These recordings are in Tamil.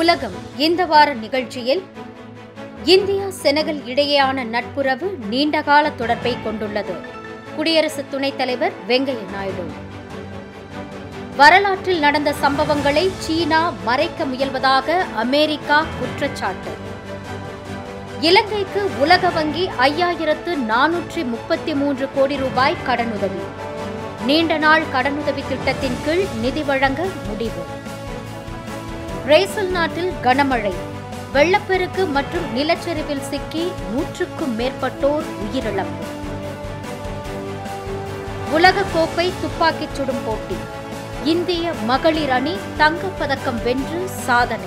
உலகம் இந்த வார நிகழ்ச்சியில் இந்தியா செனகல் இடையேயான நட்புறவு நீண்டகால தொடர்பை கொண்டுள்ளது குடியரசு துணைத் தலைவர் வெங்கையா நாயுடு வரலாற்றில் நடந்த சம்பவங்களை சீனா மறைக்க முயல்வதாக அமெரிக்கா குற்றச்சாட்டு இலங்கைக்கு உலக வங்கி ஐயாயிரத்து நானூற்றி முப்பத்தி மூன்று கோடி ரூபாய் கடனுதவி நீண்ட நாள் கடனுதவி திட்டத்தின் கீழ் நிதி வழங்க முடிவு பிரேசில் நாட்டில் கனமழை வெள்ளப்பெருக்கு மற்றும் நிலச்சரிவில் சிக்கி நூற்றுக்கும் மேற்பட்டோர் உயிரிழப்பு உலகக்கோப்பை துப்பாக்கிச் சுடும் போட்டி இந்திய மகளிர் அணி தங்கப்பதக்கம் வென்று சாதனை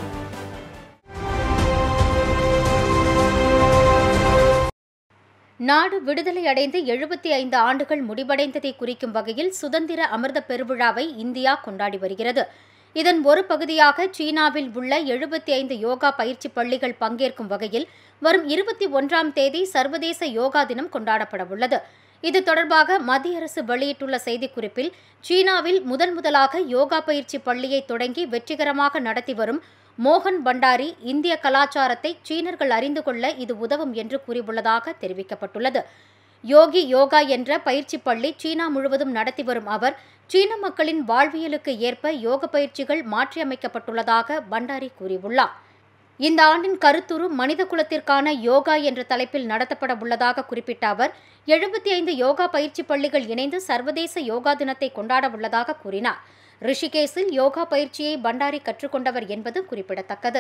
நாடு விடுதலை அடைந்து எழுபத்தி ஐந்து ஆண்டுகள் முடிவடைந்ததை குறிக்கும் வகையில் சுதந்திர அமிர்த பெருவிழாவை இந்தியா கொண்டாடி வருகிறது இதன் ஒரு பகுதியாக சீனாவில் உள்ள எழுபத்தி ஐந்து யோகா பயிற்சி பள்ளிகள் பங்கேற்கும் வகையில் வரும் இருபத்தி ஒன்றாம் தேதி சர்வதேச யோகா தினம் கொண்டாடப்பட உள்ளது இது தொடர்பாக மத்திய அரசு வெளியிட்டுள்ள செய்திக்குறிப்பில் சீனாவில் முதன் முதலாக யோகா பயிற்சி பள்ளியை தொடங்கி வெற்றிகரமாக நடத்தி வரும் மோகன் பண்டாரி இந்திய கலாச்சாரத்தை சீனர்கள் அறிந்து கொள்ள இது உதவும் என்று கூறியுள்ளதாக தெரிவிக்கப்பட்டுள்ளது யோகி யோகா என்ற பயிற்சி பள்ளி சீனா முழுவதும் நடத்தி வரும் அவர் சீன மக்களின் வாழ்வியலுக்கு ஏற்ப யோக பயிற்சிகள் மாற்றியமைக்கப்பட்டுள்ளதாக பண்டாரி கூறியுள்ளார் இந்த ஆண்டின் கருத்துரு மனித குலத்திற்கான யோகா என்ற தலைப்பில் நடத்தப்பட உள்ளதாக குறிப்பிட்ட அவர் எழுபத்தி ஐந்து யோகா பயிற்சி பள்ளிகள் இணைந்து சர்வதேச யோகா தினத்தை கொண்டாட உள்ளதாக கூறினார் ரிஷிகேசில் யோகா பயிற்சியை பண்டாரி கற்றுக்கொண்டவர் என்பது குறிப்பிடத்தக்கது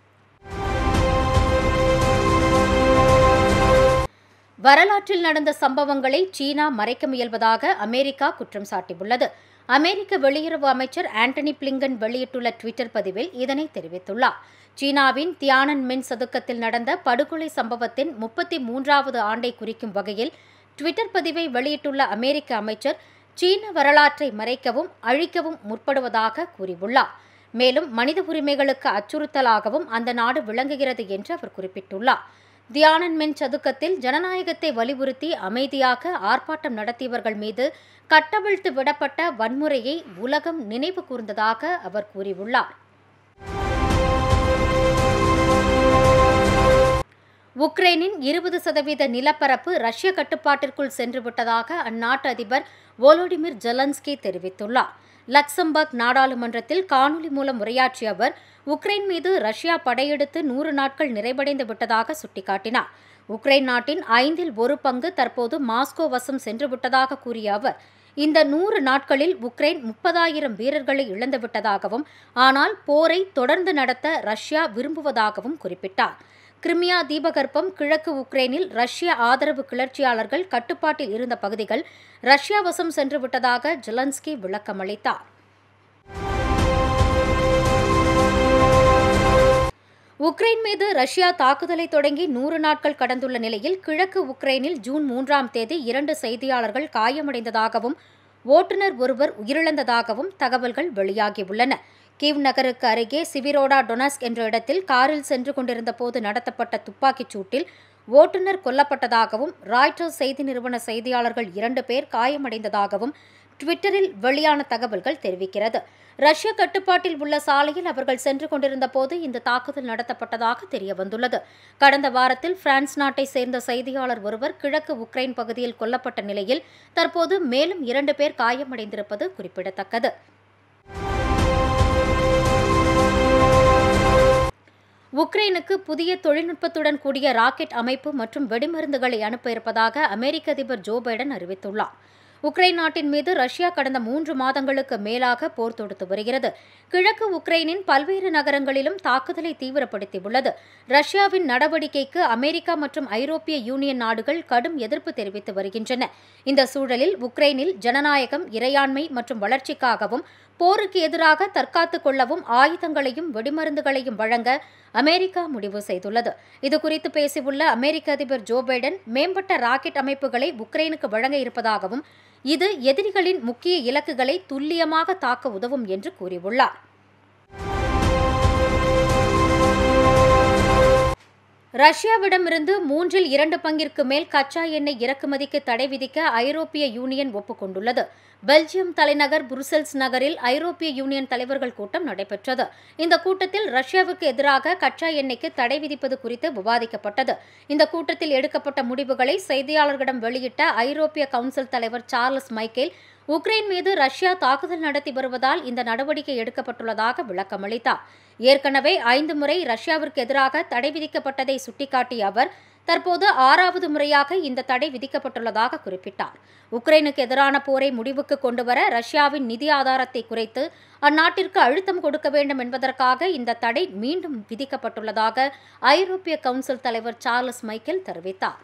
வரலாற்றில் நடந்த சம்பவங்களை சீனா மறைக்க முயல்வதாக அமெரிக்கா குற்றம் சாட்டியுள்ளது அமெரிக்க வெளியுறவு அமைச்சர் ஆண்டனி பிளிங்கன் வெளியிட்டுள்ள டுவிட்டர் பதிவில் இதனை தெரிவித்துள்ளார் சீனாவின் தியானன் மின் சதுக்கத்தில் நடந்த படுகொலை சம்பவத்தின் முப்பத்தி மூன்றாவது ஆண்டை குறிக்கும் வகையில் டுவிட்டர் பதிவை வெளியிட்டுள்ள அமெரிக்க அமைச்சர் சீன வரலாற்றை மறைக்கவும் அழிக்கவும் முற்படுவதாக கூறியுள்ளார் மேலும் மனித உரிமைகளுக்கு அச்சுறுத்தலாகவும் அந்த நாடு விளங்குகிறது என்று அவர் குறிப்பிட்டுள்ளார் தியானன்மென் சதுக்கத்தில் ஜனநாயகத்தை வலியுறுத்தி அமைதியாக ஆர்ப்பாட்டம் நடத்தியவர்கள் மீது கட்டவிழ்த்து விடப்பட்ட வன்முறையை உலகம் நினைவு கூர்ந்ததாக அவர் கூறியுள்ளார் உக்ரைனின் இருபது சதவீத நிலப்பரப்பு ரஷ்ய கட்டுப்பாட்டிற்குள் சென்றுவிட்டதாக அந்நாட்டு அதிபர் வோலோடிமிர் ஜெலன்ஸ்கி தெரிவித்துள்ளார் லக்சம்பர்க் நாடாளுமன்றத்தில் காணொலி மூலம் உரையாற்றிய அவர் உக்ரைன் மீது ரஷ்யா படையெடுத்து நூறு நாட்கள் நிறைவடைந்து விட்டதாக சுட்டிக்காட்டினார் உக்ரைன் நாட்டின் ஐந்தில் ஒரு பங்கு தற்போது மாஸ்கோ வசம் சென்றுவிட்டதாக கூறிய அவர் இந்த நூறு நாட்களில் உக்ரைன் முப்பதாயிரம் வீரர்களை இழந்துவிட்டதாகவும் ஆனால் போரை தொடர்ந்து நடத்த ரஷ்யா விரும்புவதாகவும் குறிப்பிட்டார் கிரிமியா தீபகற்பம் கிழக்கு உக்ரைனில் ரஷ்ய ஆதரவு கிளர்ச்சியாளர்கள் கட்டுப்பாட்டில் இருந்த பகுதிகள் ரஷ்யா வசம் சென்றுவிட்டதாக ஜெலன்ஸ்கி விளக்கமளித்தார் உக்ரைன் மீது ரஷ்யா தாக்குதலை தொடங்கி நூறு நாட்கள் கடந்துள்ள நிலையில் கிழக்கு உக்ரைனில் ஜூன் மூன்றாம் தேதி இரண்டு செய்தியாளர்கள் காயமடைந்ததாகவும் ஓட்டுநர் ஒருவர் உயிரிழந்ததாகவும் தகவல்கள் வெளியாகியுள்ளன கீவ் நகருக்கு அருகே சிவிரோடா டொனஸ்க் என்ற இடத்தில் காரில் சென்று கொண்டிருந்த போது நடத்தப்பட்ட துப்பாக்கிச் சூட்டில் ஓட்டுநர் கொல்லப்பட்டதாகவும் ராய்டர்ஸ் செய்தி நிறுவன செய்தியாளர்கள் இரண்டு பேர் காயமடைந்ததாகவும் ட்விட்டரில் வெளியான தகவல்கள் தெரிவிக்கிறது ரஷ்ய கட்டுப்பாட்டில் உள்ள சாலையில் அவர்கள் சென்று கொண்டிருந்த போது இந்த தாக்குதல் நடத்தப்பட்டதாக தெரியவந்துள்ளது கடந்த வாரத்தில் பிரான்ஸ் நாட்டை சேர்ந்த செய்தியாளர் ஒருவர் கிழக்கு உக்ரைன் பகுதியில் கொல்லப்பட்ட நிலையில் தற்போது மேலும் இரண்டு பேர் காயமடைந்திருப்பது குறிப்பிடத்தக்கது உக்ரைனுக்கு புதிய தொழில்நுட்பத்துடன் கூடிய ராக்கெட் அமைப்பு மற்றும் வெடிமருந்துகளை அனுப்ப இருப்பதாக அமெரிக்க அதிபர் ஜோ பைடன் அறிவித்துள்ளார் உக்ரைன் நாட்டின் மீது ரஷ்யா கடந்த மூன்று மாதங்களுக்கு மேலாக போர் தொடுத்து வருகிறது கிழக்கு உக்ரைனின் பல்வேறு நகரங்களிலும் தாக்குதலை தீவிரப்படுத்தியுள்ளது ரஷ்யாவின் நடவடிக்கைக்கு அமெரிக்கா மற்றும் ஐரோப்பிய யூனியன் நாடுகள் கடும் எதிர்ப்பு தெரிவித்து வருகின்றன இந்த சூழலில் உக்ரைனில் ஜனநாயகம் இறையாண்மை மற்றும் வளர்ச்சிக்காகவும் போருக்கு எதிராக தற்காத்துக் கொள்ளவும் ஆயுதங்களையும் வெடிமருந்துகளையும் வழங்க அமெரிக்கா முடிவு செய்துள்ளது இதுகுறித்து பேசியுள்ள அமெரிக்க அதிபர் ஜோ பைடன் மேம்பட்ட ராக்கெட் அமைப்புகளை உக்ரைனுக்கு வழங்க இருப்பதாகவும் இது எதிரிகளின் முக்கிய இலக்குகளை துல்லியமாக தாக்க உதவும் என்று கூறியுள்ளார் ரஷ்யாவிடமிருந்து மூன்றில் இரண்டு பங்கிற்கு மேல் கச்சா எண்ணெய் இறக்குமதிக்கு தடை விதிக்க ஐரோப்பிய யூனியன் ஒப்புக்கொண்டுள்ளது பெல்ஜியம் தலைநகர் புருசெல்ஸ் நகரில் ஐரோப்பிய யூனியன் தலைவர்கள் கூட்டம் நடைபெற்றது இந்த கூட்டத்தில் ரஷ்யாவுக்கு எதிராக கச்சா எண்ணெய்க்கு தடை விதிப்பது குறித்து விவாதிக்கப்பட்டது இந்த கூட்டத்தில் எடுக்கப்பட்ட முடிவுகளை செய்தியாளர்களிடம் வெளியிட்ட ஐரோப்பிய கவுன்சில் தலைவர் சார்லஸ் மைக்கேல் உக்ரைன் மீது ரஷ்யா தாக்குதல் நடத்தி வருவதால் இந்த நடவடிக்கை எடுக்கப்பட்டுள்ளதாக விளக்கமளித்தார் ஏற்கனவே ஐந்து முறை ரஷ்யாவிற்கு எதிராக தடை விதிக்கப்பட்டதை சுட்டிக்காட்டிய அவர் தற்போது ஆறாவது முறையாக இந்த தடை விதிக்கப்பட்டுள்ளதாக குறிப்பிட்டார் உக்ரைனுக்கு எதிரான போரை முடிவுக்கு கொண்டுவர ரஷ்யாவின் நிதி ஆதாரத்தை குறைத்து அந்நாட்டிற்கு அழுத்தம் கொடுக்க வேண்டும் என்பதற்காக இந்த தடை மீண்டும் விதிக்கப்பட்டுள்ளதாக ஐரோப்பிய கவுன்சில் தலைவர் சார்லஸ் மைக்கேல் தெரிவித்தார்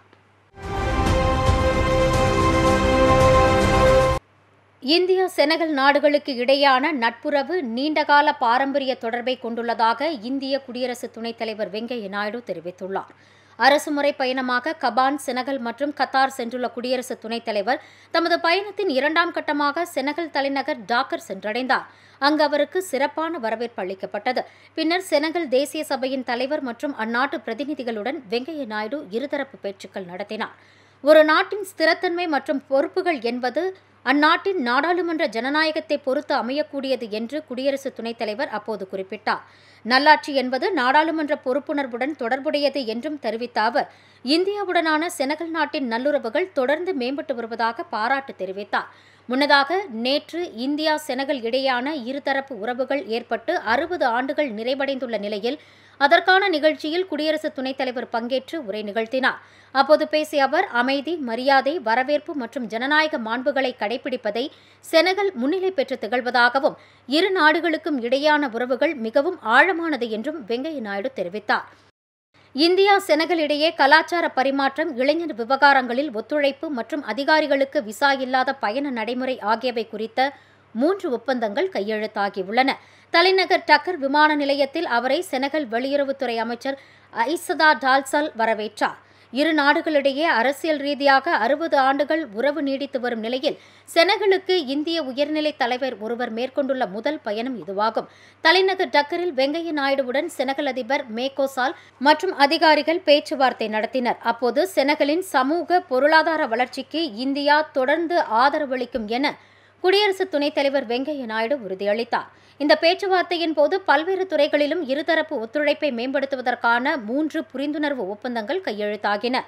இந்தியா செனகல் நாடுகளுக்கு இடையான நட்புறவு நீண்டகால பாரம்பரிய தொடர்பை கொண்டுள்ளதாக இந்திய குடியரசு துணைத் தலைவர் வெங்கையா நாயுடு தெரிவித்துள்ளார் அரசுமுறை பயணமாக கபான் செனகல் மற்றும் கத்தார் சென்றுள்ள குடியரசு துணைத் தலைவர் தமது பயணத்தின் இரண்டாம் கட்டமாக செனகல் தலைநகர் டாக்கர் சென்றடைந்தார் அங்கு அவருக்கு சிறப்பான வரவேற்பு அளிக்கப்பட்டது பின்னர் செனகல் தேசிய சபையின் தலைவர் மற்றும் அந்நாட்டு பிரதிநிதிகளுடன் வெங்கையா நாயுடு இருதரப்பு பேச்சுக்கள் நடத்தினார் ஒரு நாட்டின் ஸ்திரத்தன்மை மற்றும் பொறுப்புகள் என்பது அந்நாட்டின் நாடாளுமன்ற ஜனநாயகத்தை பொறுத்து அமையக்கூடியது என்று குடியரசு துணைத் தலைவர் அப்போது குறிப்பிட்டார் நல்லாட்சி என்பது நாடாளுமன்ற பொறுப்புணர்வுடன் தொடர்புடையது என்றும் தெரிவித்த அவர் இந்தியாவுடனான செனகல் நாட்டின் நல்லுறவுகள் தொடர்ந்து மேம்பட்டு வருவதாக பாராட்டு தெரிவித்தார் முன்னதாக நேற்று இந்தியா செனகல் இடையேயான இருதரப்பு உறவுகள் ஏற்பட்டு அறுபது ஆண்டுகள் நிறைவடைந்துள்ள நிலையில் அதற்கான நிகழ்ச்சியில் குடியரசு துணைத் தலைவர் பங்கேற்று உரை நிகழ்த்தினார் அப்போது பேசிய அவர் அமைதி மரியாதை வரவேற்பு மற்றும் ஜனநாயக மாண்புகளை கடைபிடிப்பதை செனகல் முன்னிலை பெற்று திகழ்வதாகவும் இரு நாடுகளுக்கும் இடையான உறவுகள் மிகவும் ஆழமானது என்றும் வெங்கையா நாயுடு தெரிவித்தார் இந்தியா செனகல் இடையே கலாச்சார பரிமாற்றம் இளைஞர் விவகாரங்களில் ஒத்துழைப்பு மற்றும் அதிகாரிகளுக்கு விசா இல்லாத பயண நடைமுறை ஆகியவை குறித்த மூன்று ஒப்பந்தங்கள் கையெழுத்தாகியுள்ளன தலைநகர் டக்கர் விமான நிலையத்தில் அவரை செனகல் வெளியுறவுத்துறை அமைச்சர் ஐசதா டால்சல் வரவேற்றார் இரு நாடுகளிடையே அரசியல் ரீதியாக அறுபது ஆண்டுகள் உறவு நீடித்து வரும் நிலையில் செனகலுக்கு இந்திய உயர்நிலை தலைவர் ஒருவர் மேற்கொண்டுள்ள முதல் பயணம் இதுவாகும் தலைநகர் டக்கரில் வெங்கையா நாயுடுவுடன் செனகல் அதிபர் மேகோசால் மற்றும் அதிகாரிகள் பேச்சுவார்த்தை நடத்தினர் அப்போது செனகலின் சமூக பொருளாதார வளர்ச்சிக்கு இந்தியா தொடர்ந்து ஆதரவளிக்கும் என குடியரசு துணைத் தலைவர் வெங்கையா நாயுடு உறுதியளித்தார் இந்த பேச்சுவார்த்தையின் போது பல்வேறு துறைகளிலும் இருதரப்பு ஒத்துழைப்பை மேம்படுத்துவதற்கான மூன்று புரிந்துணர்வு ஒப்பந்தங்கள் கையெழுத்தாகின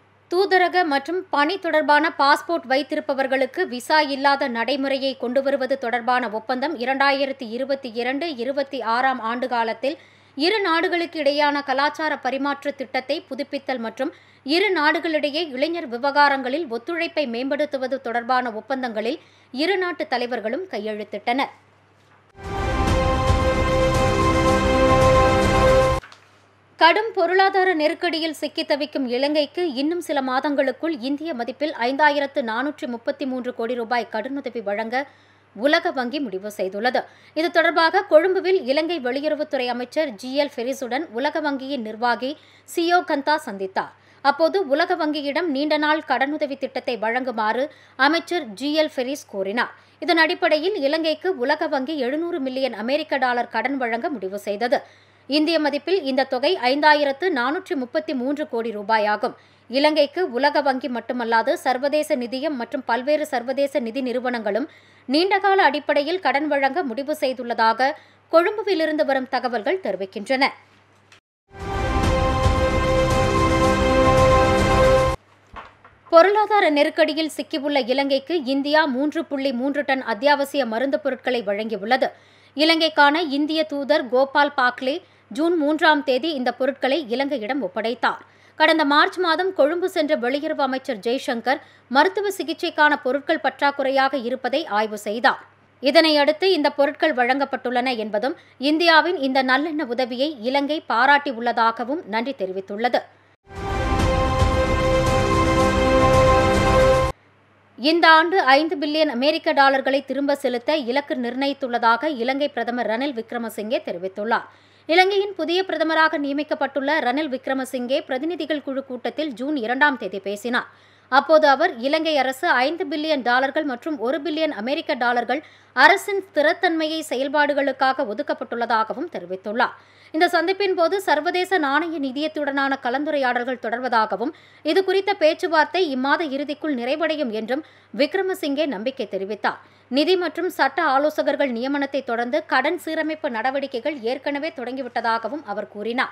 தூதரக மற்றும் பணி தொடர்பான பாஸ்போர்ட் வைத்திருப்பவர்களுக்கு விசா இல்லாத நடைமுறையை கொண்டு வருவது தொடர்பான ஒப்பந்தம் இரண்டாயிரத்தி இருபத்தி இரண்டு இருபத்தி ஆறாம் ஆண்டு காலத்தில் இரு நாடுகளுக்கு இடையான கலாச்சார பரிமாற்ற திட்டத்தை புதுப்பித்தல் மற்றும் இரு நாடுகளிடையே இளைஞர் விவகாரங்களில் ஒத்துழைப்பை மேம்படுத்துவது தொடர்பான ஒப்பந்தங்களில் இரு நாட்டு தலைவர்களும் கையெழுத்திட்டனர் கடும் பொருளாதார நெருக்கடியில் சிக்கித் தவிக்கும் இலங்கைக்கு இன்னும் சில மாதங்களுக்குள் இந்திய மதிப்பில் ஐந்தாயிரத்து நானூற்றி முப்பத்தி மூன்று கோடி ரூபாய் கடனுதவி வழங்க உலக வங்கி முடிவு செய்துள்ளது இது தொடர்பாக கொழும்புவில் இலங்கை வெளியுறவுத்துறை அமைச்சர் ஜி எல் ஃபெரிஸுடன் உலக வங்கியின் நிர்வாகி சியோ கந்தா சந்தித்தார் அப்போது உலக வங்கியிடம் நீண்ட நாள் கடனுதவி திட்டத்தை வழங்குமாறு அமைச்சர் ஜி எல் ஃபெரிஸ் கோரினார் இதன் அடிப்படையில் இலங்கைக்கு உலக வங்கி எழுநூறு மில்லியன் அமெரிக்க டாலர் கடன் வழங்க முடிவு செய்தது இந்திய மதிப்பில் இந்த தொகை ஐந்தாயிரத்து நானூற்றி முப்பத்தி மூன்று கோடி ரூபாயாகும் இலங்கைக்கு உலக வங்கி மட்டுமல்லாது சர்வதேச நிதியம் மற்றும் பல்வேறு சர்வதேச நிதி நிறுவனங்களும் நீண்டகால அடிப்படையில் கடன் வழங்க முடிவு செய்துள்ளதாக கொழும்புவிலிருந்து வரும் தகவல்கள் தெரிவிக்கின்றன பொருளாதார நெருக்கடியில் சிக்கியுள்ள இலங்கைக்கு இந்தியா மூன்று புள்ளி மூன்று டன் அத்தியாவசிய மருந்து பொருட்களை வழங்கியுள்ளது இலங்கைக்கான இந்திய தூதர் கோபால் பாக்லே ஜூன் மூன்றாம் தேதி இந்த பொருட்களை இலங்கையிடம் ஒப்படைத்தார் கடந்த மார்ச் மாதம் கொழும்பு சென்ற வெளியுறவு அமைச்சர் ஜெய்சங்கர் மருத்துவ சிகிச்சைக்கான பொருட்கள் பற்றாக்குறையாக இருப்பதை ஆய்வு செய்தார் இதனையடுத்து இந்த பொருட்கள் வழங்கப்பட்டுள்ளன என்பதும் இந்தியாவின் இந்த நல்லெண்ண உதவியை இலங்கை பாராட்டியுள்ளதாகவும் நன்றி தெரிவித்துள்ளது இந்த ஆண்டு ஐந்து பில்லியன் அமெரிக்க டாலர்களை திரும்ப செலுத்த இலக்கு நிர்ணயித்துள்ளதாக இலங்கை பிரதமர் ரணில் விக்ரமசிங்கே தெரிவித்துள்ளார் இலங்கையின் புதிய பிரதமராக நியமிக்கப்பட்டுள்ள ரணில் விக்ரமசிங்கே பிரதிநிதிகள் குழு கூட்டத்தில் ஜூன் இரண்டாம் தேதி பேசினார் அப்போது அவர் இலங்கை அரசு ஐந்து பில்லியன் டாலர்கள் மற்றும் ஒரு பில்லியன் அமெரிக்க டாலர்கள் அரசின் ஸ்திரத்தன்மையை செயல்பாடுகளுக்காக ஒதுக்கப்பட்டுள்ளதாகவும் தெரிவித்துள்ளார் இந்த சந்திப்பின் போது சர்வதேச நாணய நிதியத்துடனான கலந்துரையாடல்கள் தொடர்வதாகவும் இது குறித்த பேச்சுவார்த்தை இம்மாத இறுதிக்குள் நிறைவடையும் என்றும் விக்ரமசிங்கே நம்பிக்கை தெரிவித்தார் நிதி மற்றும் சட்ட ஆலோசகர்கள் நியமனத்தை தொடர்ந்து கடன் சீரமைப்பு நடவடிக்கைகள் ஏற்கனவே தொடங்கிவிட்டதாகவும் அவர் கூறினார்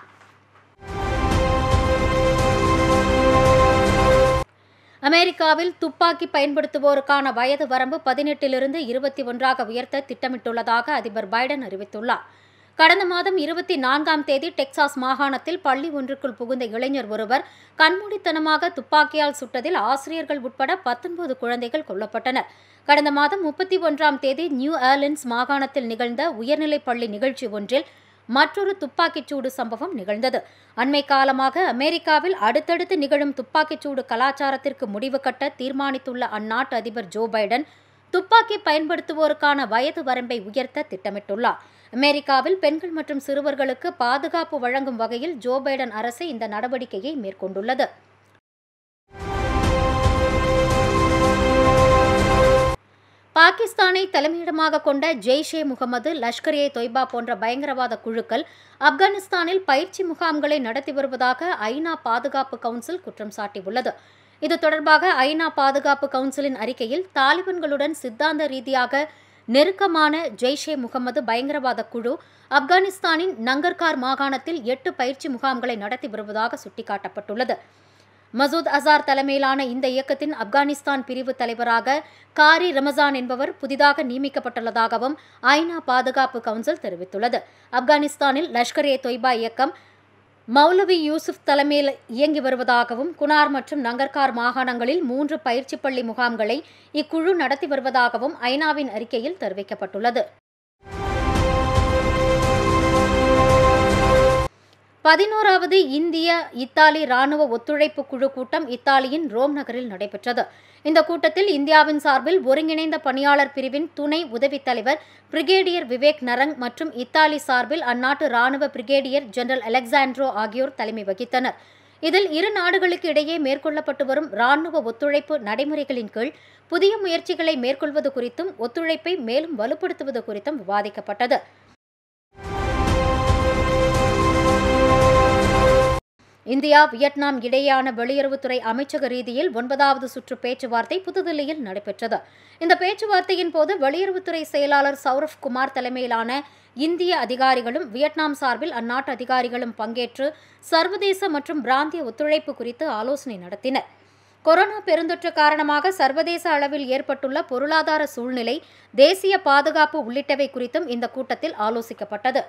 அமெரிக்காவில் துப்பாக்கி பயன்படுத்துவோருக்கான வயது வரம்பு பதினெட்டிலிருந்து இருபத்தி ஒன்றாக உயர்த்த திட்டமிட்டுள்ளதாக அதிபர் பைடன் அறிவித்துள்ளார் கடந்த மாதம் இருபத்தி நான்காம் தேதி டெக்சாஸ் மாகாணத்தில் பள்ளி ஒன்றுக்குள் புகுந்த இளைஞர் ஒருவர் கண்மூடித்தனமாக துப்பாக்கியால் சுட்டதில் ஆசிரியர்கள் உட்பட பத்தொன்பது குழந்தைகள் கொல்லப்பட்டனர் கடந்த மாதம் முப்பத்தி ஒன்றாம் தேதி நியூ ஏர்லின்ஸ் மாகாணத்தில் நிகழ்ந்த உயர்நிலைப் பள்ளி நிகழ்ச்சி ஒன்றில் மற்றொரு துப்பாக்கிச்சூடு சம்பவம் நிகழ்ந்தது அண்மை காலமாக அமெரிக்காவில் அடுத்தடுத்து நிகழும் துப்பாக்கிச்சூடு கலாச்சாரத்திற்கு முடிவு கட்ட தீர்மானித்துள்ள அந்நாட்டு அதிபர் ஜோ பைடன் துப்பாக்கி பயன்படுத்துவோருக்கான வயது வரம்பை உயர்த்த திட்டமிட்டுள்ளார் அமெரிக்காவில் பெண்கள் மற்றும் சிறுவர்களுக்கு பாதுகாப்பு வழங்கும் வகையில் ஜோ பைடன் அரசு இந்த நடவடிக்கையை மேற்கொண்டுள்ளது பாகிஸ்தானை தலைமையிடமாக கொண்ட ஜெய்ஷே முகமது லஷ்கர் ஏ தொய்பா போன்ற பயங்கரவாத குழுக்கள் ஆப்கானிஸ்தானில் பயிற்சி முகாம்களை நடத்தி வருவதாக ஐநா பாதுகாப்பு கவுன்சில் குற்றம் சாட்டியுள்ளது இது தொடர்பாக ஐநா பாதுகாப்பு கவுன்சிலின் அறிக்கையில் தாலிபான்களுடன் சித்தாந்த ரீதியாக நெருக்கமான ஜெய்ஷே முகமது பயங்கரவாத குழு ஆப்கானிஸ்தானின் நங்கர்கார் மாகாணத்தில் எட்டு பயிற்சி முகாம்களை நடத்தி வருவதாக சுட்டிக்காட்டப்பட்டுள்ளது மசூத் அசார் தலைமையிலான இந்த இயக்கத்தின் ஆப்கானிஸ்தான் பிரிவு தலைவராக காரி ரமசான் என்பவர் புதிதாக நியமிக்கப்பட்டுள்ளதாகவும் ஐநா பாதுகாப்பு கவுன்சில் தெரிவித்துள்ளது ஆப்கானிஸ்தானில் லஷ்கர் ஏ தொய்பா இயக்கம் மௌலவி யூசுப் தலைமையில் இயங்கி வருவதாகவும் குனார் மற்றும் நங்கர்கார் மாகாணங்களில் மூன்று பயிற்சி பள்ளி முகாம்களை இக்குழு நடத்தி வருவதாகவும் ஐநாவின் அறிக்கையில் தெரிவிக்கப்பட்டுள்ளது பதினோராவது இந்திய இத்தாலி ராணுவ ஒத்துழைப்பு குழு கூட்டம் இத்தாலியின் ரோம் நகரில் நடைபெற்றது இந்த கூட்டத்தில் இந்தியாவின் சார்பில் ஒருங்கிணைந்த பணியாளர் பிரிவின் துணை உதவித் தலைவர் பிரிகேடியர் விவேக் நரங் மற்றும் இத்தாலி சார்பில் அந்நாட்டு ராணுவ பிரிகேடியர் ஜெனரல் அலெக்சாண்ட்ரோ ஆகியோர் தலைமை வகித்தனர் இதில் இரு நாடுகளுக்கு இடையே மேற்கொள்ளப்பட்டு வரும் ராணுவ ஒத்துழைப்பு நடைமுறைகளின் கீழ் புதிய முயற்சிகளை மேற்கொள்வது குறித்தும் ஒத்துழைப்பை மேலும் வலுப்படுத்துவது குறித்தும் விவாதிக்கப்பட்டது இந்தியா வியட்நாம் இடையேயான வெளியுறவுத்துறை அமைச்சக ரீதியில் ஒன்பதாவது சுற்று பேச்சுவார்த்தை புதுதில்லியில் நடைபெற்றது இந்த பேச்சுவார்த்தையின் போது வெளியுறவுத்துறை செயலாளர் சௌரவ் குமார் தலைமையிலான இந்திய அதிகாரிகளும் வியட்நாம் சார்பில் அந்நாட்டு அதிகாரிகளும் பங்கேற்று சர்வதேச மற்றும் பிராந்திய ஒத்துழைப்பு குறித்து ஆலோசனை நடத்தினர் கொரோனா பெருந்தொற்று காரணமாக சர்வதேச அளவில் ஏற்பட்டுள்ள பொருளாதார சூழ்நிலை தேசிய பாதுகாப்பு உள்ளிட்டவை குறித்தும் இந்த கூட்டத்தில் ஆலோசிக்கப்பட்டது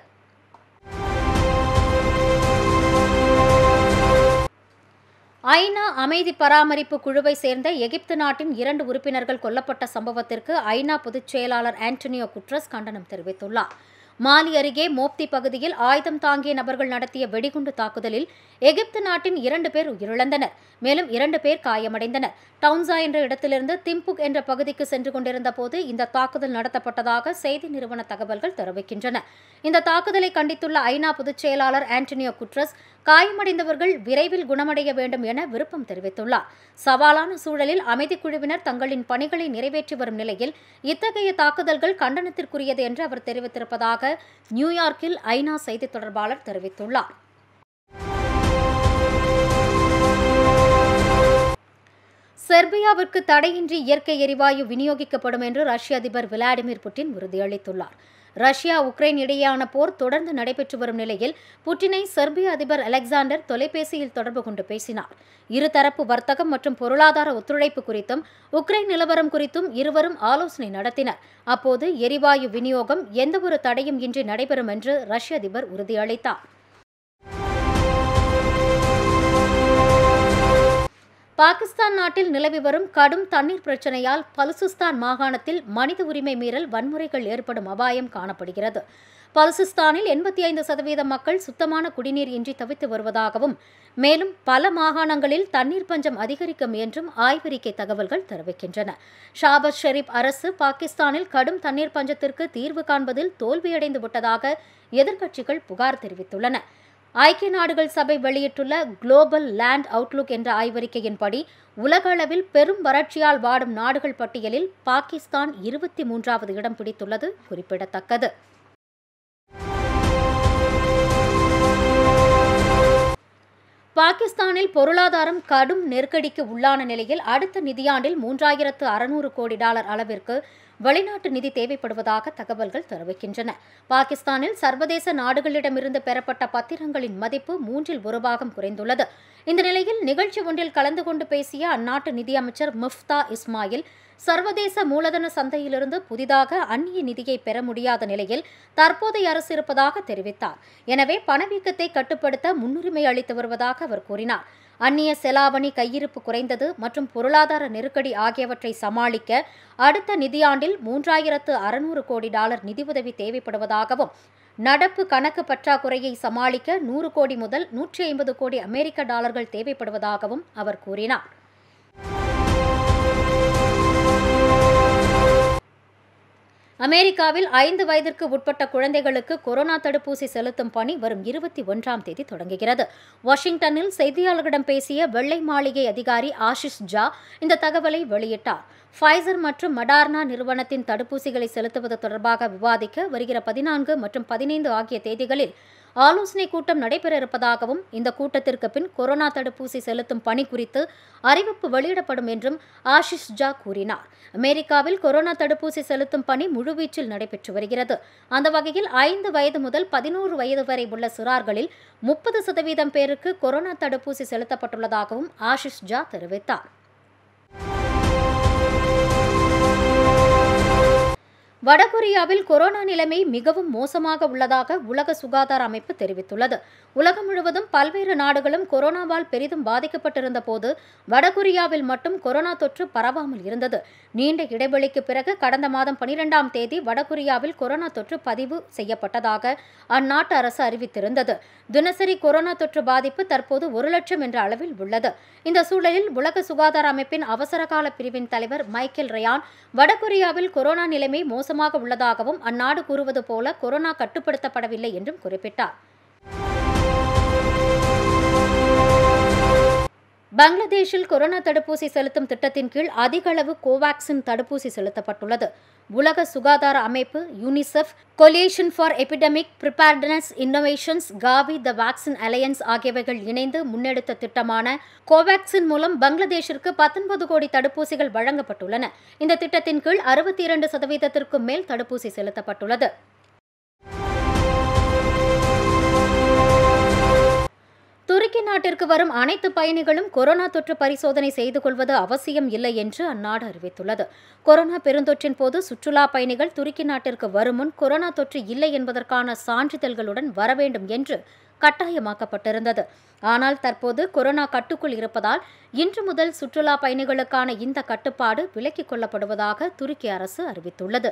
ஐநா அமைதி பராமரிப்பு குழுவை சேர்ந்த எகிப்து நாட்டின் இரண்டு உறுப்பினர்கள் கொல்லப்பட்ட சம்பவத்திற்கு ஐநா பொதுச் செயலாளர் ஆண்டனியோ குட்ரஸ் கண்டனம் தெரிவித்துள்ளார் மாலி அருகே மோப்தி பகுதியில் ஆயுதம் தாங்கிய நபர்கள் நடத்திய வெடிகுண்டு தாக்குதலில் எகிப்து நாட்டின் இரண்டு பேர் உயிரிழந்தனர் மேலும் இரண்டு பேர் காயமடைந்தனர் டவுன்சா என்ற இடத்திலிருந்து திம்புக் என்ற பகுதிக்கு சென்று கொண்டிருந்த போது இந்த தாக்குதல் நடத்தப்பட்டதாக செய்தி நிறுவன தகவல்கள் தெரிவிக்கின்றன இந்த தாக்குதலை கண்டித்துள்ள ஐநா பொதுச் செயலாளர் ஆண்டனியோ குட்ரஸ் காயமடைந்தவர்கள் விரைவில் குணமடைய வேண்டும் என விருப்பம் தெரிவித்துள்ளார் சவாலான சூழலில் அமைதிக் குழுவினர் தங்களின் பணிகளை நிறைவேற்றி வரும் நிலையில் இத்தகைய தாக்குதல்கள் கண்டனத்திற்குரியது என்று அவர் தெரிவித்திருப்பதாக நியூயார்க்கில் ஐநா செய்தித் தொடர்பாளர் தெரிவித்துள்ளார் செர்பியாவிற்கு தடையின்றி இயற்கை எரிவாயு விநியோகிக்கப்படும் என்று ரஷ்ய அதிபர் விளாடிமிர் புட்டின் உறுதியளித்துள்ளார் ரஷ்யா உக்ரைன் இடையேயான போர் தொடர்ந்து நடைபெற்று வரும் நிலையில் புட்டினை செர்பிய அதிபர் அலெக்சாண்டர் தொலைபேசியில் தொடர்பு கொண்டு பேசினார் இருதரப்பு வர்த்தகம் மற்றும் பொருளாதார ஒத்துழைப்பு குறித்தும் உக்ரைன் நிலவரம் குறித்தும் இருவரும் ஆலோசனை நடத்தினர் அப்போது எரிவாயு விநியோகம் எந்தவொரு தடையும் இன்றி நடைபெறும் என்று ரஷ்ய அதிபர் உறுதியளித்தார் பாகிஸ்தான் நாட்டில் நிலவி வரும் கடும் தண்ணீர் பிரச்சனையால் பலுசிஸ்தான் மாகாணத்தில் மனித உரிமை மீறல் வன்முறைகள் ஏற்படும் அபாயம் காணப்படுகிறது பலுசிஸ்தானில் எண்பத்தி ஐந்து சதவீத மக்கள் சுத்தமான குடிநீர் இன்றி தவித்து வருவதாகவும் மேலும் பல மாகாணங்களில் தண்ணீர் பஞ்சம் அதிகரிக்கும் என்றும் ஆய்வறிக்கை தகவல்கள் தெரிவிக்கின்றன ஷாபஸ் ஷெரீப் அரசு பாகிஸ்தானில் கடும் தண்ணீர் பஞ்சத்திற்கு தீர்வு காண்பதில் தோல்வியடைந்து விட்டதாக எதிர்க்கட்சிகள் புகார் தெரிவித்துள்ளன ஐக்கிய நாடுகள் சபை வெளியிட்டுள்ள குளோபல் லேண்ட் அவுட்லுக் என்ற ஆய்வறிக்கையின்படி உலக அளவில் பெரும் வறட்சியால் வாடும் நாடுகள் பட்டியலில் பாகிஸ்தான் இருபத்தி மூன்றாவது இடம் பிடித்துள்ளது குறிப்பிடத்தக்கது பாகிஸ்தானில் பொருளாதாரம் கடும் நெருக்கடிக்கு உள்ளான நிலையில் அடுத்த நிதியாண்டில் மூன்றாயிரத்து அறுநூறு கோடி டாலர் அளவிற்கு வெளிநாட்டு நிதி தேவைப்படுவதாக தகவல்கள் தெரிவிக்கின்றன பாகிஸ்தானில் சர்வதேச நாடுகளிடமிருந்து பெறப்பட்ட பத்திரங்களின் மதிப்பு மூன்றில் ஒரு பாகம் குறைந்துள்ளது இந்த நிலையில் நிகழ்ச்சி ஒன்றில் கலந்து கொண்டு பேசிய அந்நாட்டு நிதியமைச்சர் முஃப்தா இஸ்மாயில் சர்வதேச மூலதன சந்தையிலிருந்து புதிதாக அந்நிய நிதியை பெற முடியாத நிலையில் தற்போதைய அரசு இருப்பதாக தெரிவித்தார் எனவே பணவீக்கத்தை கட்டுப்படுத்த முன்னுரிமை அளித்து வருவதாக அவர் கூறினார் அந்நிய செலாவணி கையிருப்பு குறைந்தது மற்றும் பொருளாதார நெருக்கடி ஆகியவற்றை சமாளிக்க அடுத்த நிதியாண்டில் மூன்றாயிரத்து அறுநூறு கோடி டாலர் நிதியுதவி தேவைப்படுவதாகவும் நடப்பு கணக்கு பற்றாக்குறையை சமாளிக்க நூறு கோடி முதல் நூற்றி ஐம்பது கோடி அமெரிக்க டாலர்கள் தேவைப்படுவதாகவும் அவர் கூறினார் அமெரிக்காவில் ஐந்து வயதிற்கு உட்பட்ட குழந்தைகளுக்கு கொரோனா தடுப்பூசி செலுத்தும் பணி வரும் இருபத்தி ஒன்றாம் தேதி தொடங்குகிறது வாஷிங்டனில் செய்தியாளர்களிடம் பேசிய வெள்ளை மாளிகை அதிகாரி ஆஷிஷ் ஜா இந்த தகவலை வெளியிட்டார் ஃபைசர் மற்றும் மடார்னா நிறுவனத்தின் தடுப்பூசிகளை செலுத்துவது தொடர்பாக விவாதிக்க வருகிற பதினான்கு மற்றும் பதினைந்து ஆகிய தேதிகளில் ஆலோசனை கூட்டம் நடைபெற இருப்பதாகவும் இந்த கூட்டத்திற்கு பின் கொரோனா தடுப்பூசி செலுத்தும் பணி குறித்து அறிவிப்பு வெளியிடப்படும் என்றும் ஆஷிஷ் ஜா கூறினார் அமெரிக்காவில் கொரோனா தடுப்பூசி செலுத்தும் பணி முழுவீச்சில் நடைபெற்று வருகிறது அந்த வகையில் ஐந்து வயது முதல் பதினோரு வயது வரை உள்ள சிறார்களில் முப்பது சதவீதம் பேருக்கு கொரோனா தடுப்பூசி செலுத்தப்பட்டுள்ளதாகவும் ஆஷிஷ் ஜா தெரிவித்தார் வடகொரியாவில் கொரோனா நிலைமை மிகவும் மோசமாக உள்ளதாக உலக சுகாதார அமைப்பு தெரிவித்துள்ளது உலகம் முழுவதும் பல்வேறு நாடுகளும் கொரோனாவால் பெரிதும் பாதிக்கப்பட்டிருந்த போது வடகொரியாவில் மட்டும் கொரோனா தொற்று பரவாமல் இருந்தது நீண்ட இடைவெளிக்கு பிறகு கடந்த மாதம் பனிரெண்டாம் தேதி வடகொரியாவில் கொரோனா தொற்று பதிவு செய்யப்பட்டதாக அந்நாட்டு அரசு அறிவித்திருந்தது தினசரி கொரோனா தொற்று பாதிப்பு தற்போது ஒரு லட்சம் என்ற அளவில் உள்ளது இந்த சூழலில் உலக சுகாதார அமைப்பின் அவசரகால பிரிவின் தலைவர் மைக்கேல் ரயான் வடகொரியாவில் கொரோனா நிலைமை மோசமாக உள்ளதாகவும் அந்நாடு கூறுவது போல கொரோனா கட்டுப்படுத்தப்படவில்லை என்றும் குறிப்பிட்டார் பங்களாதேஷில் கொரோனா தடுப்பூசி செலுத்தும் திட்டத்தின் கீழ் அதிக அளவு கோவாக்சின் தடுப்பூசி செலுத்தப்பட்டுள்ளது உலக சுகாதார அமைப்பு UNICEF Coalition for Epidemic Preparedness Innovations Gavi the vaccine alliance ஆகியவைகள் இணைந்து முன்னெடுத்த திட்டமான கோவாக்சின் மூலம் பங்களாதேஷிற்கு பத்தொன்பது கோடி தடுப்பூசிகள் வழங்கப்பட்டுள்ளன இந்த திட்டத்தின் கீழ் அறுபத்தி இரண்டு சதவீதத்திற்கும் மேல் தடுப்பூசி செலுத்தப்பட்டுள்ளது துருக்கி நாட்டிற்கு வரும் அனைத்து பயணிகளும் கொரோனா தொற்று பரிசோதனை செய்து கொள்வது அவசியம் இல்லை என்று அந்நாடு அறிவித்துள்ளது கொரோனா பெருந்தொற்றின் போது சுற்றுலா பயணிகள் துருக்கி நாட்டிற்கு வரும் முன் கொரோனா தொற்று இல்லை என்பதற்கான சான்றிதழ்களுடன் வர வேண்டும் என்று கட்டாயமாக்கப்பட்டிருந்தது ஆனால் தற்போது கொரோனா கட்டுக்குள் இருப்பதால் இன்று முதல் சுற்றுலா பயணிகளுக்கான இந்த கட்டுப்பாடு விலக்கிக் கொள்ளப்படுவதாக துருக்கி அரசு அறிவித்துள்ளது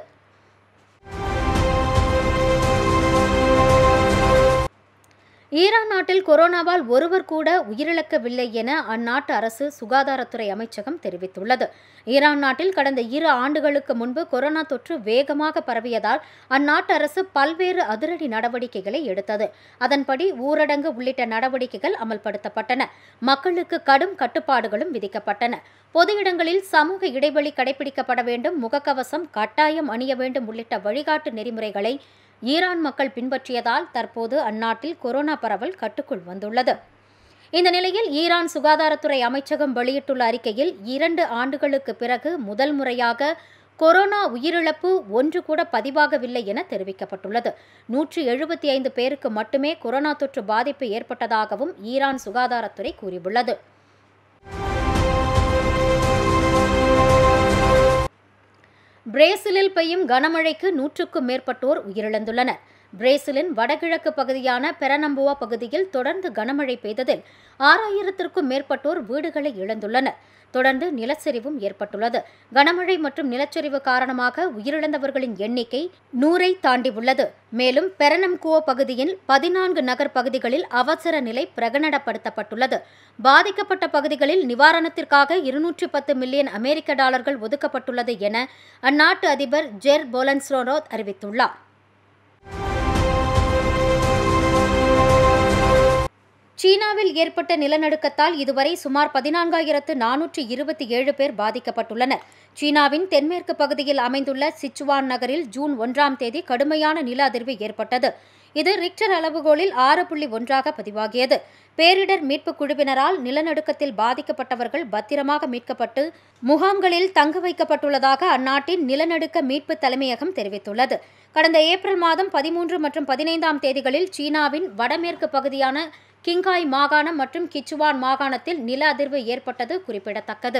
ஈரான் நாட்டில் கொரோனாவால் ஒருவர் கூட உயிரிழக்கவில்லை என அந்நாட்டு அரசு சுகாதாரத்துறை அமைச்சகம் தெரிவித்துள்ளது ஈரான் நாட்டில் கடந்த இரு ஆண்டுகளுக்கு முன்பு கொரோனா தொற்று வேகமாக பரவியதால் அந்நாட்டு அரசு பல்வேறு அதிரடி நடவடிக்கைகளை எடுத்தது அதன்படி ஊரடங்கு உள்ளிட்ட நடவடிக்கைகள் அமல்படுத்தப்பட்டன மக்களுக்கு கடும் கட்டுப்பாடுகளும் விதிக்கப்பட்டன பொது இடங்களில் சமூக இடைவெளி கடைபிடிக்கப்பட வேண்டும் முகக்கவசம் கட்டாயம் அணிய வேண்டும் உள்ளிட்ட வழிகாட்டு நெறிமுறைகளை ஈரான் மக்கள் பின்பற்றியதால் தற்போது அந்நாட்டில் கொரோனா பரவல் கட்டுக்குள் வந்துள்ளது இந்த நிலையில் ஈரான் சுகாதாரத்துறை அமைச்சகம் வெளியிட்டுள்ள அறிக்கையில் இரண்டு ஆண்டுகளுக்கு பிறகு முதல் முறையாக கொரோனா உயிரிழப்பு ஒன்று கூட பதிவாகவில்லை என தெரிவிக்கப்பட்டுள்ளது நூற்றி எழுபத்தி ஐந்து பேருக்கு மட்டுமே கொரோனா தொற்று பாதிப்பு ஏற்பட்டதாகவும் ஈரான் சுகாதாரத்துறை கூறியுள்ளது பிரேசிலில் பெய்யும் கனமழைக்கு நூற்றுக்கும் மேற்பட்டோர் உயிரிழந்துள்ளனர் பிரேசிலின் வடகிழக்கு பகுதியான பெரனம்புவா பகுதியில் தொடர்ந்து கனமழை பெய்ததில் ஆறாயிரத்திற்கும் மேற்பட்டோர் வீடுகளை இழந்துள்ளனர் தொடர்ந்து நிலச்சரிவும் ஏற்பட்டுள்ளது கனமழை மற்றும் நிலச்சரிவு காரணமாக உயிரிழந்தவர்களின் எண்ணிக்கை நூறை தாண்டியுள்ளது மேலும் பெரனம்குவோ பகுதியில் பதினான்கு நகர் பகுதிகளில் அவசர நிலை பிரகடனப்படுத்தப்பட்டுள்ளது பாதிக்கப்பட்ட பகுதிகளில் நிவாரணத்திற்காக இருநூற்றி பத்து மில்லியன் அமெரிக்க டாலர்கள் ஒதுக்கப்பட்டுள்ளது என அந்நாட்டு அதிபர் ஜெர் போலன்ஸ்ரோரோ அறிவித்துள்ளார் சீனாவில் ஏற்பட்ட நிலநடுக்கத்தால் இதுவரை சுமார் பதினான்காயிரத்து நானூற்றி இருபத்தி ஏழு பேர் பாதிக்கப்பட்டுள்ளனர் சீனாவின் தென்மேற்கு பகுதியில் அமைந்துள்ள சிச்சுவான் நகரில் ஜூன் ஒன்றாம் தேதி கடுமையான நில அதிர்வு ஏற்பட்டது இது ரிக்டர் அளவுகோலில் ஆறு புள்ளி ஒன்றாக பதிவாகியது பேரிடர் மீட்புக் குழுவினரால் நிலநடுக்கத்தில் பாதிக்கப்பட்டவர்கள் பத்திரமாக மீட்கப்பட்டு முகாம்களில் தங்க வைக்கப்பட்டுள்ளதாக அந்நாட்டின் நிலநடுக்க மீட்பு தலைமையகம் தெரிவித்துள்ளது கடந்த ஏப்ரல் மாதம் பதிமூன்று மற்றும் பதினைந்தாம் தேதிகளில் சீனாவின் வடமேற்கு பகுதியான கிங்காய் மாகாணம் மற்றும் கிச்சுவான் மாகாணத்தில் நில அதிர்வு ஏற்பட்டது குறிப்பிடத்தக்கது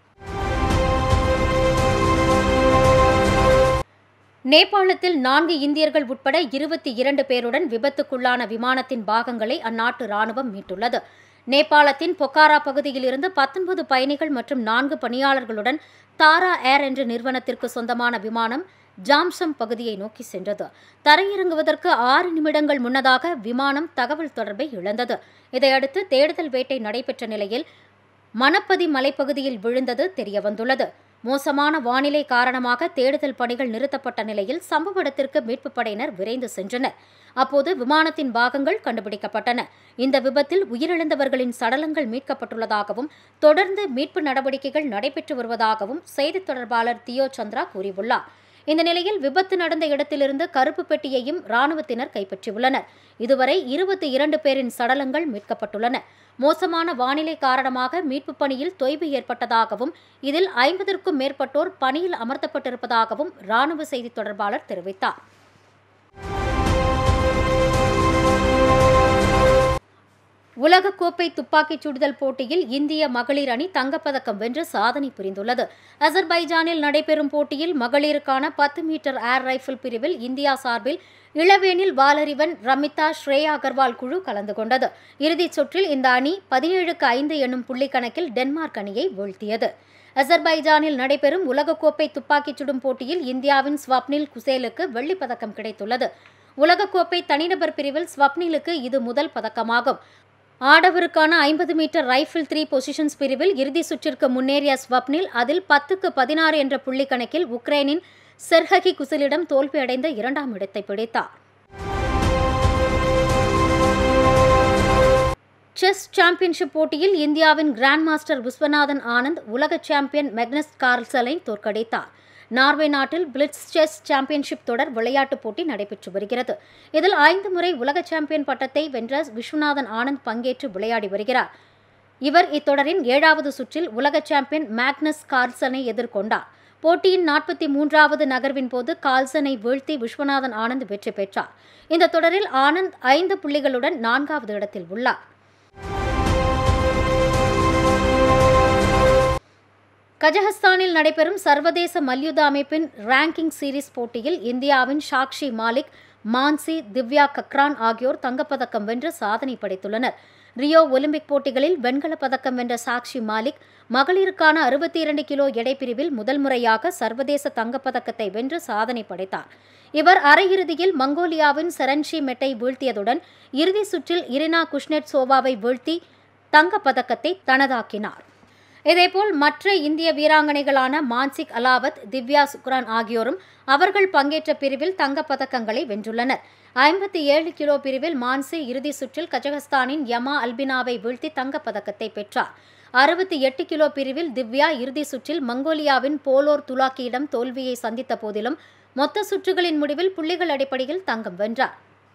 நேபாளத்தில் நான்கு இந்தியர்கள் உட்பட இருபத்தி இரண்டு பேருடன் விபத்துக்குள்ளான விமானத்தின் பாகங்களை அந்நாட்டு ராணுவம் மீட்டுள்ளது நேபாளத்தின் பொக்காரா பகுதியில் இருந்து பத்தொன்பது பயணிகள் மற்றும் நான்கு பணியாளர்களுடன் தாரா ஏர் என்ற நிறுவனத்திற்கு சொந்தமான விமானம் ஜாம்சம் பகுதியை நோக்கி சென்றது தரையிறங்குவதற்கு ஆறு நிமிடங்கள் முன்னதாக விமானம் தகவல் தொடர்பை இழந்தது இதையடுத்து தேடுதல் வேட்டை நடைபெற்ற நிலையில் மணப்பதி மலைப்பகுதியில் விழுந்தது தெரியவந்துள்ளது மோசமான வானிலை காரணமாக தேடுதல் பணிகள் நிறுத்தப்பட்ட நிலையில் சம்பவ இடத்திற்கு மீட்புப் படையினர் விரைந்து சென்றனர் அப்போது விமானத்தின் பாகங்கள் கண்டுபிடிக்கப்பட்டன இந்த விபத்தில் உயிரிழந்தவர்களின் சடலங்கள் மீட்கப்பட்டுள்ளதாகவும் தொடர்ந்து மீட்பு நடவடிக்கைகள் நடைபெற்று வருவதாகவும் செய்தித் தொடர்பாளர் தியோ சந்திரா கூறியுள்ளார் இந்த நிலையில் விபத்து நடந்த இடத்திலிருந்து கருப்பு பெட்டியையும் ராணுவத்தினர் கைப்பற்றியுள்ளனர் இதுவரை இருபத்தி இரண்டு பேரின் சடலங்கள் மீட்கப்பட்டுள்ளன மோசமான வானிலை காரணமாக மீட்புப் பணியில் தொய்வு ஏற்பட்டதாகவும் இதில் ஐம்பதற்கும் மேற்பட்டோர் பணியில் அமர்த்தப்பட்டிருப்பதாகவும் ராணுவ செய்தித் தொடர்பாளர் தெரிவித்தார் உலகக்கோப்பை துப்பாக்கிச் சுடுதல் போட்டியில் இந்திய மகளிர் அணி தங்கப்பதக்கம் வென்று சாதனை புரிந்துள்ளது அசர்பைஜானில் நடைபெறும் போட்டியில் மகளிருக்கான பத்து மீட்டர் ஏர் ரைஃபிள் பிரிவில் இந்தியா சார்பில் இளவேனில் வாலறிவன் ரமிதா ஸ்ரேயா அகர்வால் குழு கலந்து கொண்டது இறுதிச் சுற்றில் இந்த அணி பதினேழுக்கு ஐந்து எனும் புள்ளி கணக்கில் டென்மார்க் அணியை வீழ்த்தியது அசர்பைஜானில் நடைபெறும் உலகக்கோப்பை துப்பாக்கிச் சுடும் போட்டியில் இந்தியாவின் ஸ்வப்னில் குசேலுக்கு வெள்ளிப் பதக்கம் கிடைத்துள்ளது உலகக்கோப்பை தனிநபர் பிரிவில் ஸ்வப்னிலுக்கு இது முதல் பதக்கமாகும் ஆடவருக்கான ஐம்பது மீட்டர் ரைஃபிள் த்ரீ பொசிஷன்ஸ் பிரிவில் இறுதி சுற்றிற்கு முன்னேறிய ஸ்வப்னில் அதில் பத்துக்கு பதினாறு என்ற புள்ளி கணக்கில் உக்ரைனின் செர்ஹகி குசலிடம் தோல்வியடைந்த இரண்டாம் இடத்தை பிடித்தார் செஸ் சாம்பியன்ஷிப் போட்டியில் இந்தியாவின் கிராண்ட் மாஸ்டர் விஸ்வநாதன் ஆனந்த் உலக சாம்பியன் மெக்னஸ் கார்ல்சலை தோற்கடித்தார் நார்வே நாட்டில் பிளிட்ஸ் செஸ் சாம்பியன்ஷிப் தொடர் விளையாட்டுப் போட்டி நடைபெற்று வருகிறது இதில் ஐந்து முறை உலக சாம்பியன் பட்டத்தை வென்ற விஸ்வநாதன் ஆனந்த் பங்கேற்று விளையாடி வருகிறார் இவர் இத்தொடரின் ஏழாவது சுற்றில் உலக சாம்பியன் மேக்னஸ் கார்ல்சனை எதிர்கொண்டார் போட்டியின் நாற்பத்தி மூன்றாவது நகர்வின் போது கால்சனை வீழ்த்தி விஸ்வநாதன் ஆனந்த் வெற்றி பெற்றார் இந்த தொடரில் ஆனந்த் ஐந்து புள்ளிகளுடன் நான்காவது இடத்தில் உள்ளார் கஜகஸ்தானில் நடைபெறும் சர்வதேச மல்யுத்த அமைப்பின் ரேங்கிங் சீரீஸ் போட்டியில் இந்தியாவின் சாக்ஷி மாலிக் மான்சி திவ்யா கக்ரான் ஆகியோர் தங்கப்பதக்கம் வென்று சாதனை படைத்துள்ளனர் ரியோ ஒலிம்பிக் போட்டிகளில் வெண்கலப் பதக்கம் வென்ற சாக்ஷி மாலிக் மகளிருக்கான அறுபத்தி இரண்டு கிலோ எடைப்பிரிவில் முதல் முறையாக சர்வதேச தங்கப்பதக்கத்தை வென்று சாதனை படைத்தார் இவர் அரையிறுதியில் மங்கோலியாவின் செரன்ஷி மெட்டை வீழ்த்தியதுடன் இறுதி சுற்றில் இரினா குஷ்னெட் சோவாவை வீழ்த்தி தங்கப்பதக்கத்தை தனதாக்கினார் இதேபோல் மற்ற இந்திய வீராங்கனைகளான மான்சிக் அலாவத் திவ்யா சுக்ரான் ஆகியோரும் அவர்கள் பங்கேற்ற பிரிவில் தங்கப்பதக்கங்களை வென்றுள்ளனர் ஐம்பத்தி ஏழு கிலோ பிரிவில் மான்சி இறுதி சுற்றில் கஜகஸ்தானின் யமா அல்பினாவை வீழ்த்தி தங்கப்பதக்கத்தை பெற்றார் அறுபத்தி எட்டு கிலோ பிரிவில் திவ்யா இறுதி சுற்றில் மங்கோலியாவின் போலோர் துலாக்கியிடம் தோல்வியை சந்தித்த போதிலும் மொத்த சுற்றுகளின் முடிவில் புள்ளிகள் அடிப்படையில் தங்கம் வென்றார்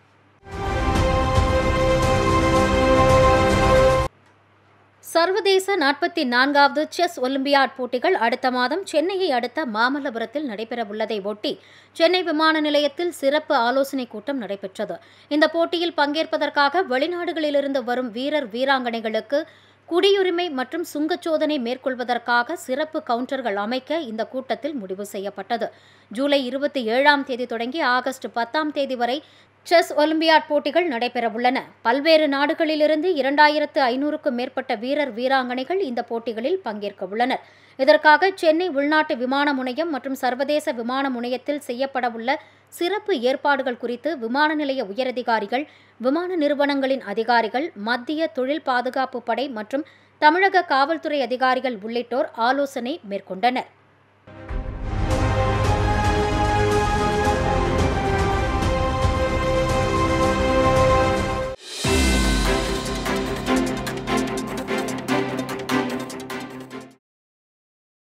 சர்வதேச நாற்பத்தி நான்காவது செஸ் ஒலிம்பியாட் போட்டிகள் அடுத்த மாதம் சென்னையை அடுத்த மாமல்லபுரத்தில் நடைபெறவுள்ளதை ஒட்டி சென்னை விமான நிலையத்தில் சிறப்பு ஆலோசனைக் கூட்டம் நடைபெற்றது இந்த போட்டியில் பங்கேற்பதற்காக வெளிநாடுகளிலிருந்து வரும் வீரர் வீராங்கனைகளுக்கு குடியுரிமை மற்றும் சுங்கச்சோதனை மேற்கொள்வதற்காக சிறப்பு கவுண்டர்கள் அமைக்க இந்த கூட்டத்தில் முடிவு செய்யப்பட்டது ஜூலை இருபத்தி ஏழாம் தேதி தொடங்கி ஆகஸ்ட் பத்தாம் தேதி வரை செஸ் ஒலிம்பியாட் போட்டிகள் நடைபெறவுள்ளன பல்வேறு நாடுகளிலிருந்து இரண்டாயிரத்து ஐநூறுக்கும் மேற்பட்ட வீரர் வீராங்கனைகள் இந்த போட்டிகளில் பங்கேற்க உள்ளனர் இதற்காக சென்னை உள்நாட்டு விமான முனையம் மற்றும் சர்வதேச விமான முனையத்தில் செய்யப்படவுள்ள சிறப்பு ஏற்பாடுகள் குறித்து விமான நிலைய உயரதிகாரிகள் விமான நிறுவனங்களின் அதிகாரிகள் மத்திய தொழில் பாதுகாப்பு படை மற்றும் தமிழக காவல்துறை அதிகாரிகள் உள்ளிட்டோர் ஆலோசனை மேற்கொண்டனர்